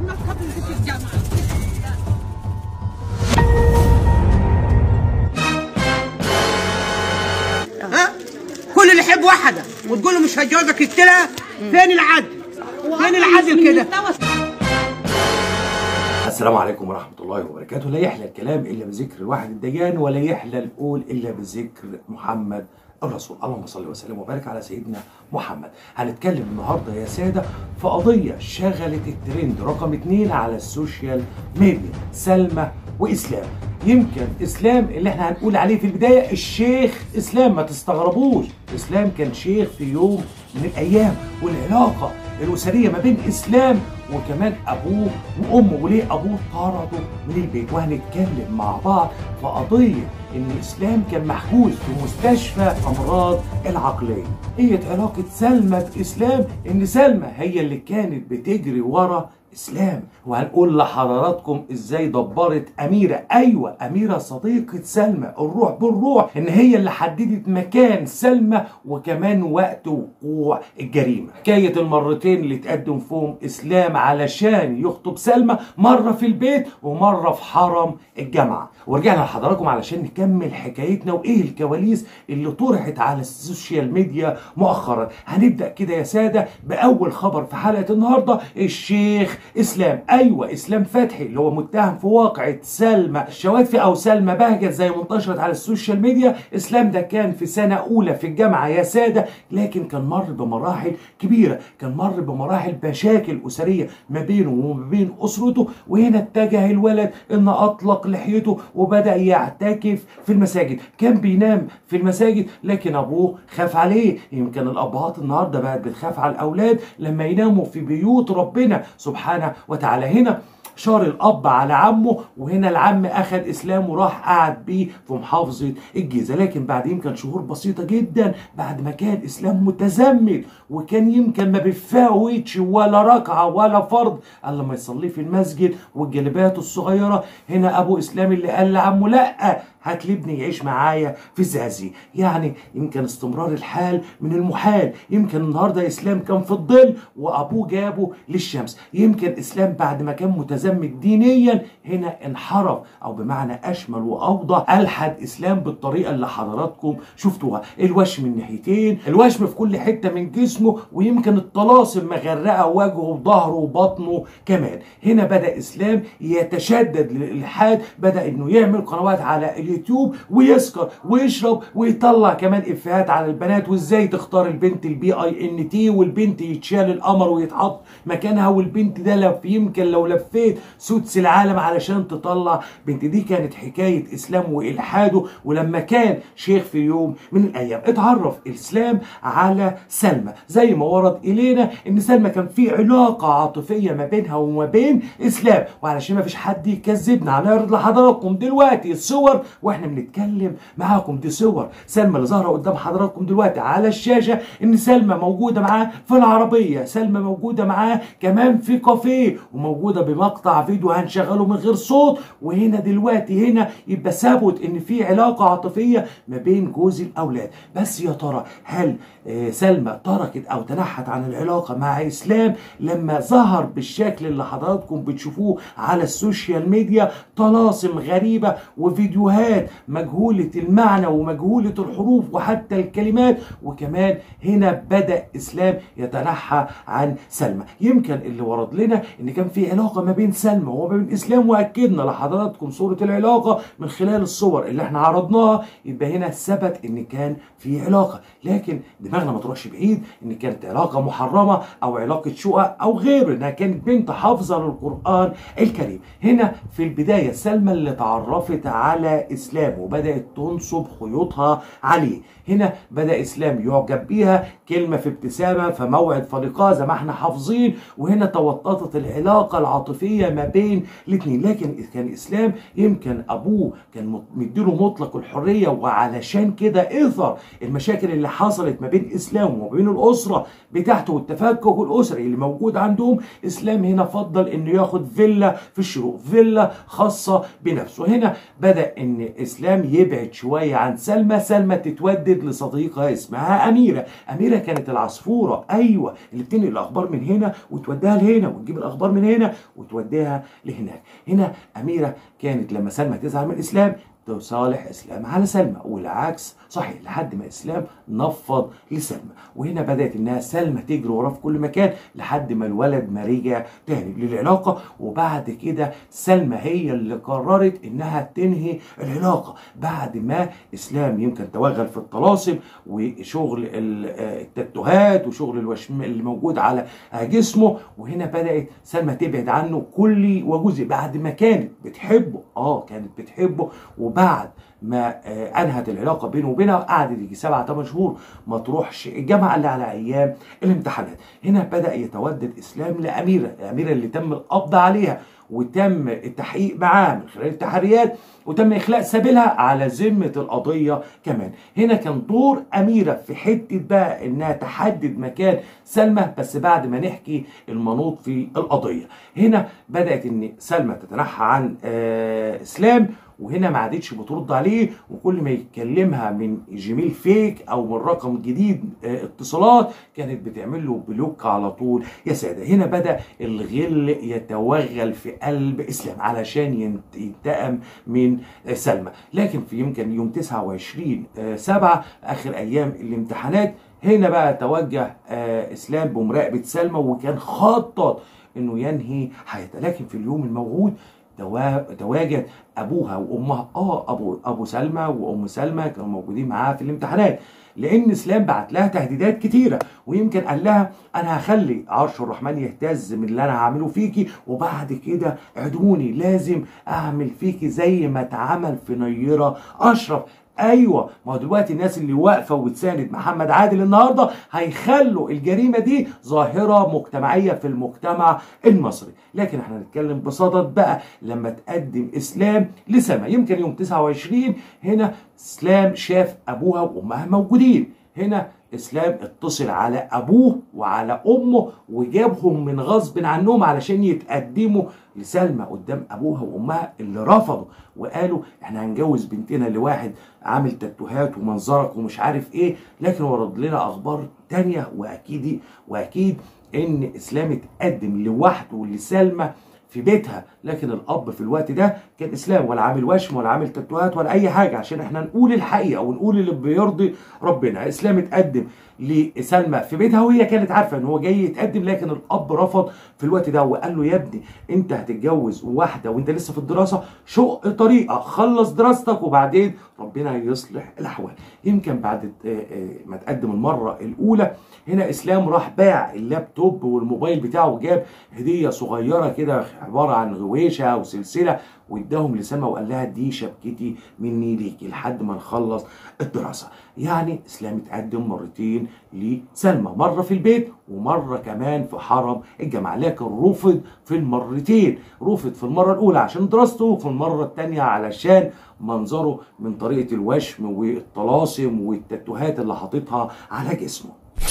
الناس خدوا في الجامعه ها كل اللي يحب واحده وتقول له مش هتجوزك يقتلها فين العدل فين العدل كده السلام عليكم ورحمة الله وبركاته لا يحلى الكلام إلا بذكر الواحد الديان ولا يحلى القول إلا بذكر محمد الرسول اللهم صل وسلم وبارك على سيدنا محمد هنتكلم النهارده يا سادة في قضية شغلت الترند رقم اتنين على السوشيال ميديا سلمى وإسلام يمكن إسلام اللي احنا هنقول عليه في البداية الشيخ إسلام ما تستغربوش إسلام كان شيخ في يوم من الأيام والعلاقة الأسرية ما بين إسلام وكمان أبوه وأمه وليه أبوه طرده من البيت وهنتكلم مع بعض في قضية إن إسلام كان محجوز في مستشفى أمراض العقلية هي علاقة سلمى بإسلام إن سلمى هي اللي كانت بتجري ورا اسلام وهنقول لحضراتكم ازاي دبرت اميره ايوه اميره صديقه سلمى الروح بالروح ان هي اللي حددت مكان سلمى وكمان وقت وقوع الجريمه حكايه المرتين اللي تقدم فيهم اسلام علشان يخطب سلمى مره في البيت ومره في حرم الجامعه ورجعنا لحضراتكم علشان نكمل حكايتنا وايه الكواليس اللي طرحت على السوشيال ميديا مؤخرا هنبدا كده يا ساده باول خبر في حلقه النهارده الشيخ اسلام ايوه اسلام فتحي اللي هو متهم في واقعه سلمى الشواتفي او سلمى بهجت زي ما انتشرت على السوشيال ميديا اسلام ده كان في سنه اولى في الجامعه يا ساده لكن كان مر بمراحل كبيره كان مر بمراحل مشاكل اسريه ما بينه وما بين اسرته وهنا اتجه الولد ان اطلق لحيته وبدا يعتكف في المساجد كان بينام في المساجد لكن ابوه خاف عليه يمكن الابهات النهارده بقت بتخاف على الاولاد لما يناموا في بيوت ربنا سبحانه وتعالى هنا شار الاب على عمه وهنا العم اخذ اسلام وراح قعد بيه في محافظه الجيزه لكن بعد يمكن شهور بسيطه جدا بعد ما كان اسلام متزمت وكان يمكن ما بيفوتش ولا ركعه ولا فرض الا لما يصلي في المسجد والجلبات الصغيره هنا ابو اسلام اللي قال لعمه لا هات لي ابني يعيش معايا في الزقازيق يعني يمكن استمرار الحال من المحال يمكن النهارده اسلام كان في الظل وابوه جابه للشمس يمكن اسلام بعد ما كان متزمت دينيا هنا انحرف او بمعنى اشمل واوضح الحد اسلام بالطريقه اللي حضراتكم شفتوها الوشم من ناحيتين الوشم في كل حته من جسمه ويمكن الطلاسم مغرقه وجهه وظهره وبطنه كمان هنا بدا اسلام يتشدد للالحاد بدا انه يعمل قنوات على اليوتيوب ويسكر ويشرب ويطلع كمان افيهات على البنات وازاي تختار البنت البي اي ان تي والبنت يتشال القمر ويتحط مكانها والبنت ده لو يمكن لو لفيت سدس العالم علشان تطلع بنت دي كانت حكايه اسلام والحاده ولما كان شيخ في يوم من الايام اتعرف الاسلام على سلمى زي ما ورد الينا ان سلمى كان في علاقه عاطفيه ما بينها وما بين اسلام وعلشان ما فيش حد يكذبنا هنعرض لحضراتكم دلوقتي الصور واحنا بنتكلم معاكم دي صور سلمى اللي ظاهره قدام حضراتكم دلوقتي على الشاشه ان سلمى موجوده معاه في العربيه سلمى موجوده معاه كمان في كافيه وموجوده بمقطع فيديو هنشغله من غير صوت وهنا دلوقتي هنا يبقى ثبت ان في علاقه عاطفيه ما بين جوز الاولاد بس يا ترى هل آه، سلمى تركت او تنحت عن العلاقه مع اسلام لما ظهر بالشكل اللي حضراتكم بتشوفوه على السوشيال ميديا طلاسم غريبه وفيديوهات مجهوله المعنى ومجهوله الحروف وحتى الكلمات وكمان هنا بدا اسلام يتنحى عن سلمى يمكن اللي ورد لنا ان كان في علاقه ما بين سلمى وما بين اسلام واكدنا لحضراتكم صوره العلاقه من خلال الصور اللي احنا عرضناها يبقى هنا ثبت ان كان في علاقه لكن دماغنا ما تروحش بعيد ان كانت علاقه محرمه او علاقه شقق او غيره انها كانت بنت حافظه للقران الكريم هنا في البدايه سلمى اللي تعرفت على اسلام وبدات تنصب خيوطها عليه هنا بدا اسلام يعجب بيها كلمه في ابتسامه فموعد فلقاء زي ما احنا حافظين وهنا توططت العلاقه العاطفيه ما بين الاثنين لكن كان اسلام يمكن ابوه كان مت- مديله مطلق الحريه وعلشان كده اثر المشاكل اللي حصلت ما بين اسلام وما بين الاسره بتاعته والتفكك الاسري اللي موجود عندهم اسلام هنا فضل انه ياخد فيلا في الشروق فيلا خاصه بنفسه هنا بدا ان اسلام يبعد شويه عن سلمى سلمى تتودد لصديقه اسمها اميره اميره كانت العصفوره ايوه اللي بتنقل الاخبار من هنا وتوديها لهنا وتجيب الاخبار من هنا وتوديها لهناك هنا اميره كانت لما سلمى تزعل من اسلام تصالح اسلام على سلمى والعكس صحيح لحد ما اسلام نفض لسلمى وهنا بدات انها سلمى تجري وراه في كل مكان لحد ما الولد ما رجع تاني للعلاقه وبعد كده سلمى هي اللي قررت انها تنهي العلاقه بعد ما اسلام يمكن توغل في الطلاسم وشغل ال- آه، التاتوهات وشغل الوشم اللي موجود على آه، جسمه وهنا بدات سلمى تبعد عنه كل وجزء بعد ما كانت بتحبه اه كانت بتحبه وبعد ما آه، انهت العلاقه بينه وبينها قعدت يجي سبعة ثمان شهور ما تروحش الجامعه الا على ايام الامتحانات هنا بدا يتودد اسلام لاميره الاميره اللي تم القبض عليها وتم التحقيق معاها من خلال التحريات وتم اخلاء سبيلها على ذمه القضيه كمان هنا كان دور اميره في حته بقى انها تحدد مكان سلمى بس بعد ما نحكي المنوط في القضيه هنا بدات ان سلمى تتنحى عن آه اسلام وهنا ما عادتش بترد عليه وكل ما يكلمها من جيميل فيك او من رقم جديد آه، اتصالات كانت بتعمل له بلوك على طول يا ساده هنا بدا الغل يتوغل في قلب اسلام علشان ينت- ينتقم من آه، سلمى لكن في يمكن يوم 29 آه، سبعة اخر ايام الامتحانات هنا بقى توجه آه، اسلام بمراقبه سلمى وكان خطط انه ينهي حياتها لكن في اليوم الموعود توا- تواجد ابوها وامها اه ابو ابو سلمى وام سلمى كانوا موجودين معاها في الامتحانات لان اسلام بعت لها تهديدات كتيره ويمكن قال لها انا هخلي عرش الرحمن يهتز من اللي انا هعمله فيكي وبعد كده عدوني لازم اعمل فيكي زي ما اتعمل في نيره اشرف ايوه ما هو دلوقتي الناس اللي واقفه وبتساند محمد عادل النهارده هيخلوا الجريمه دي ظاهره مجتمعيه في المجتمع المصري لكن احنا هنتكلم بصدد بقى لما تقدم اسلام لسما يمكن يوم 29 هنا اسلام شاف ابوها وامها موجودين هنا اسلام اتصل على ابوه وعلى امه وجابهم من غصب عنهم علشان يتقدموا لسلمى قدام ابوها وامها اللي رفضوا وقالوا احنا هنجوز بنتنا لواحد عامل تاتوهات ومنظرك ومش عارف ايه لكن ورد لنا اخبار تانية واكيد واكيد ان اسلام اتقدم لوحده لسلمى في بيتها لكن الاب في الوقت ده كان اسلام ولا عامل وشم ولا عامل تاتوهات ولا اي حاجه عشان احنا نقول الحقيقه ونقول اللي بيرضي ربنا اسلام اتقدم لسلمى في بيتها وهي كانت عارفه ان هو جاي يتقدم لكن الاب رفض في الوقت ده وقال له يا ابني انت هتتجوز واحده وانت لسه في الدراسه شق طريقه خلص دراستك وبعدين ربنا يصلح الاحوال يمكن بعد آه، آه، ما تقدم المره الاولى هنا اسلام راح باع اللابتوب والموبايل بتاعه وجاب هديه صغيره كده عباره عن غويشه وسلسله واداهم لسلمى وقال لها دي شبكتي مني ليكي لحد ما نخلص الدراسه يعني اسلام اتقدم مرتين لسلمى مره في البيت ومره كمان في حرم الجامعه لكن رفض في المرتين رفض في المره الاولى عشان دراسته وفي المره الثانيه علشان منظره من طريقه الوشم والطلاسم والتاتوهات اللي حاططها على جسمه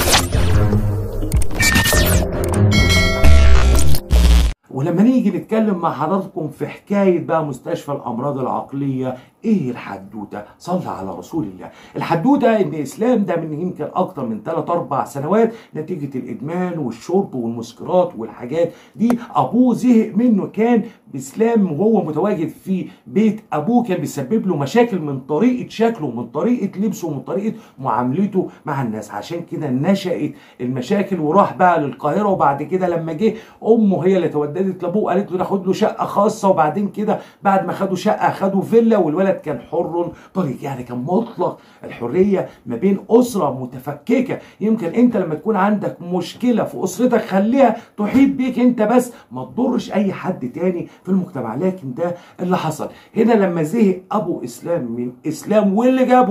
ولما نيجي نتكلم مع حضراتكم في حكاية بقى مستشفى الأمراض العقلية إيه الحدوتة؟ صلى على رسول الله. الحدوتة إن إسلام ده من يمكن أكتر من 3 أربع سنوات نتيجة الإدمان والشرب والمسكرات والحاجات دي أبوه زهق منه كان بإسلام وهو متواجد في بيت أبوه كان بيسبب له مشاكل من طريقة شكله ومن طريقة لبسه ومن طريقة معاملته مع الناس عشان كده نشأت المشاكل وراح بقى للقاهرة وبعد كده لما جه أمه هي اللي توددت لأبوه قالت له ناخد له شقة خاصة وبعدين كده بعد ما خدوا شقة خدوا فيلا والولد كان حر طريق يعني كان مطلق الحرية ما بين أسرة متفككة يمكن أنت لما تكون عندك مشكلة في أسرتك خليها تحيط بيك أنت بس ما تضرش أي حد تاني في المجتمع لكن ده اللي حصل هنا لما زهق أبو إسلام من إسلام واللي جابه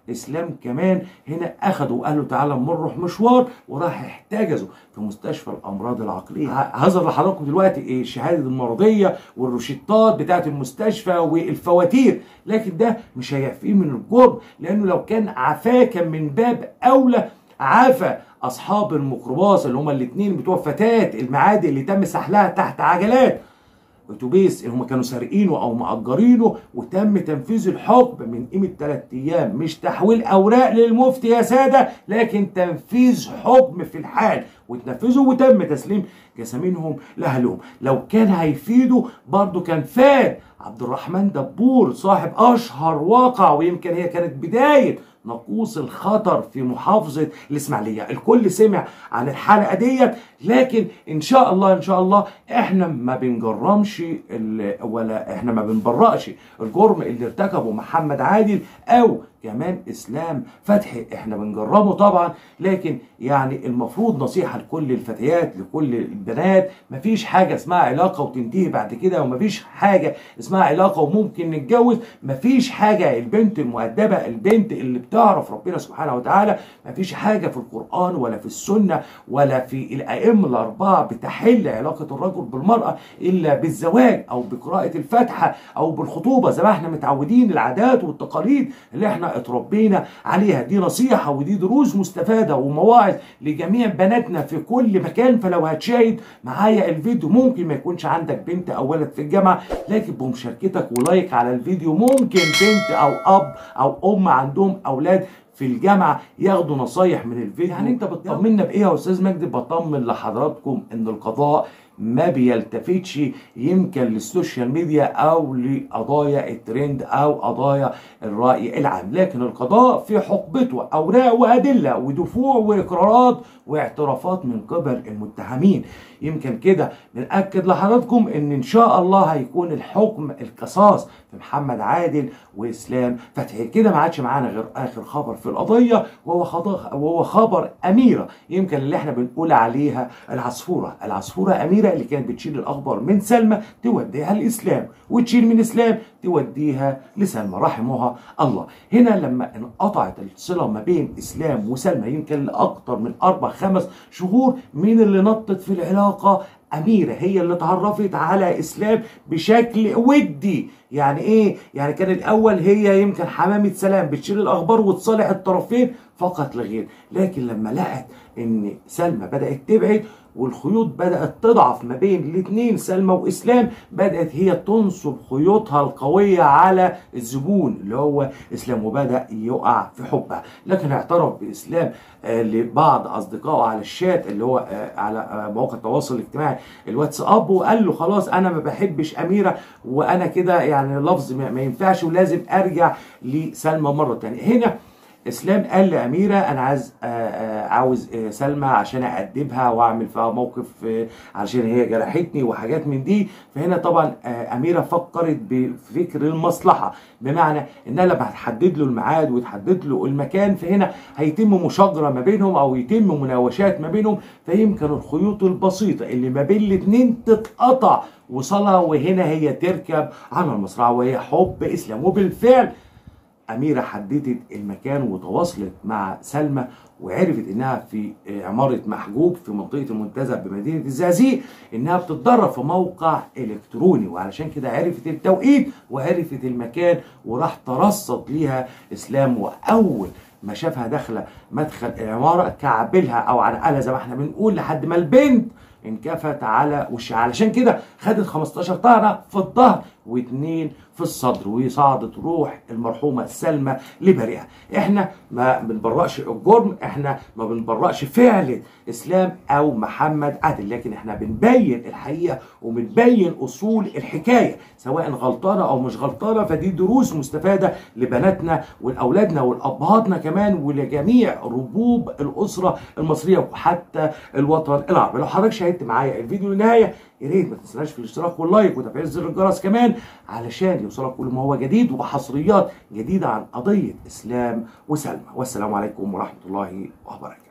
اسلام كمان هنا اخدوا وقالوا تعالى اما نروح مشوار وراح احتجزوا في مستشفى الامراض العقليه ه- هظهر لحضراتكم دلوقتي ايه الشهاده المرضيه والروشتات بتاعه المستشفى والفواتير لكن ده مش هيعفيه من الجرم لانه لو كان عفاه كان من باب اولى عافى اصحاب الميكروباص اللي هما الاثنين بتوع فتاه المعادي اللي تم سحلها تحت عجلات اتوبيس اللي هم كانوا سارقينه او مأجرينه وتم تنفيذ الحكم من قيمه ثلاث ايام مش تحويل اوراق للمفتي يا ساده لكن تنفيذ حكم في الحال وتنفذوا وتم تسليم جسامينهم لاهلهم لو كان هيفيدوا برضه كان فاد عبد الرحمن دبور صاحب اشهر واقع ويمكن هي كانت بدايه نقوص الخطر في محافظة الإسماعيلية الكل سمع عن الحلقة ديت لكن إن شاء الله إن شاء الله إحنا ما بنجرمش ال- ولا إحنا ما بنبرأش الجرم اللي ارتكبه محمد عادل أو كمان إسلام فتحي إحنا بنجرمه طبعا لكن يعني المفروض نصيحة لكل الفتيات لكل البنات مفيش حاجة اسمها علاقة وتنتهي بعد كده ومفيش حاجة اسمها علاقة وممكن نتجوز مفيش حاجة البنت المؤدبة البنت اللي بتعرف ربنا سبحانه وتعالى مفيش حاجة في القرآن ولا في السنة ولا في الأئمة الأربعة بتحل علاقة الرجل بالمرأة إلا بالزواج أو بقراءة الفاتحة أو بالخطوبة زي ما احنا متعودين العادات والتقاليد اللي احنا اتربينا عليها دي نصيحة ودي دروس مستفادة ومواعظ لجميع بناتنا في كل مكان فلو هتشاهد معايا الفيديو ممكن ما يكونش عندك بنت أو ولد في الجامعة لكن بمشاركتك ولايك على الفيديو ممكن بنت أو أب أو أم عندهم أولاد في الجامعه ياخدوا نصايح من الفيديو يعني انت بتطمنا بايه يا استاذ مجدي بطمن لحضراتكم ان القضاء ما بيلتفتش يمكن للسوشيال ميديا او لقضايا الترند او قضايا الراي العام لكن القضاء في حقبته اوراق وادله ودفوع واقرارات واعترافات من قبل المتهمين يمكن كده بنأكد لحضراتكم ان ان شاء الله هيكون الحكم القصاص في محمد عادل واسلام فتحي كده ما عادش معانا غير اخر خبر في القضيه وهو خبر وهو خبر اميره يمكن اللي احنا بنقول عليها العصفوره العصفوره اميره اللي كانت بتشيل الاخبار من سلمى توديها لاسلام وتشيل من اسلام توديها لسلمى رحمها الله هنا لما انقطعت الصله ما بين اسلام وسلمى يمكن لاكثر من اربع خمس شهور مين اللي نطت في العلاقه أميرة هي اللي اتعرفت على إسلام بشكل ودي يعني إيه؟ يعني كان الأول هي يمكن حمامة سلام بتشيل الأخبار وتصالح الطرفين فقط لغير لكن لما لقت إن سلمى بدأت تبعد والخيوط بدأت تضعف ما بين الاثنين سلمى وإسلام بدأت هي تنصب خيوطها القوية على الزبون اللي هو إسلام وبدأ يقع في حبها لكن اعترف بإسلام آه لبعض أصدقائه على الشات اللي هو آه على آه مواقع التواصل الاجتماعي الواتساب وقال له خلاص أنا ما بحبش أميرة وأنا كده يعني لفظ ما ما ينفعش ولازم أرجع لسلمى مرة تانية هنا اسلام قال لاميره انا عايز آه، آه، عاوز آه، سلمى عشان اادبها واعمل فيها موقف آه، عشان هي جرحتني وحاجات من دي فهنا طبعا آه، اميره فكرت بفكر المصلحه بمعنى انها لما هتحدد له الميعاد وتحدد له المكان فهنا هيتم مشاجره ما بينهم او يتم مناوشات ما بينهم فيمكن الخيوط البسيطه اللي ما بين الاثنين تتقطع وصلها وهنا هي تركب على المصراع وهي حب اسلام وبالفعل أميرة حددت المكان وتواصلت مع سلمى وعرفت إنها في عمارة محجوب في منطقة المنتزه بمدينة الزقازيق إنها بتتدرب في موقع إلكتروني وعلشان كده عرفت التوقيت وعرفت المكان وراح ترصد ليها إسلام وأول ما شافها داخلة مدخل العمارة كعبلها أو عنقلها زي ما احنا بنقول لحد ما البنت انكفت على وشها علشان كده خدت 15 طعنه في الظهر واثنين في الصدر وصعدت روح المرحومه سلمى لبريئه احنا ما بنبرأش الجرم احنا ما بنبرأش فعل اسلام او محمد عادل لكن احنا بنبين الحقيقه وبنبين اصول الحكايه سواء غلطانه او مش غلطانه فدي دروس مستفاده لبناتنا ولاولادنا ولابهاتنا كمان ولجميع ربوب الاسره المصريه وحتى الوطن العربي لو حضرتك شاهدت معايا الفيديو للنهايه يا ريت ما تنساش في الاشتراك واللايك وتفعيل زر الجرس كمان علشان يوصلك كل ما هو جديد وحصريات جديده عن قضيه اسلام وسلمى والسلام عليكم ورحمه الله وبركاته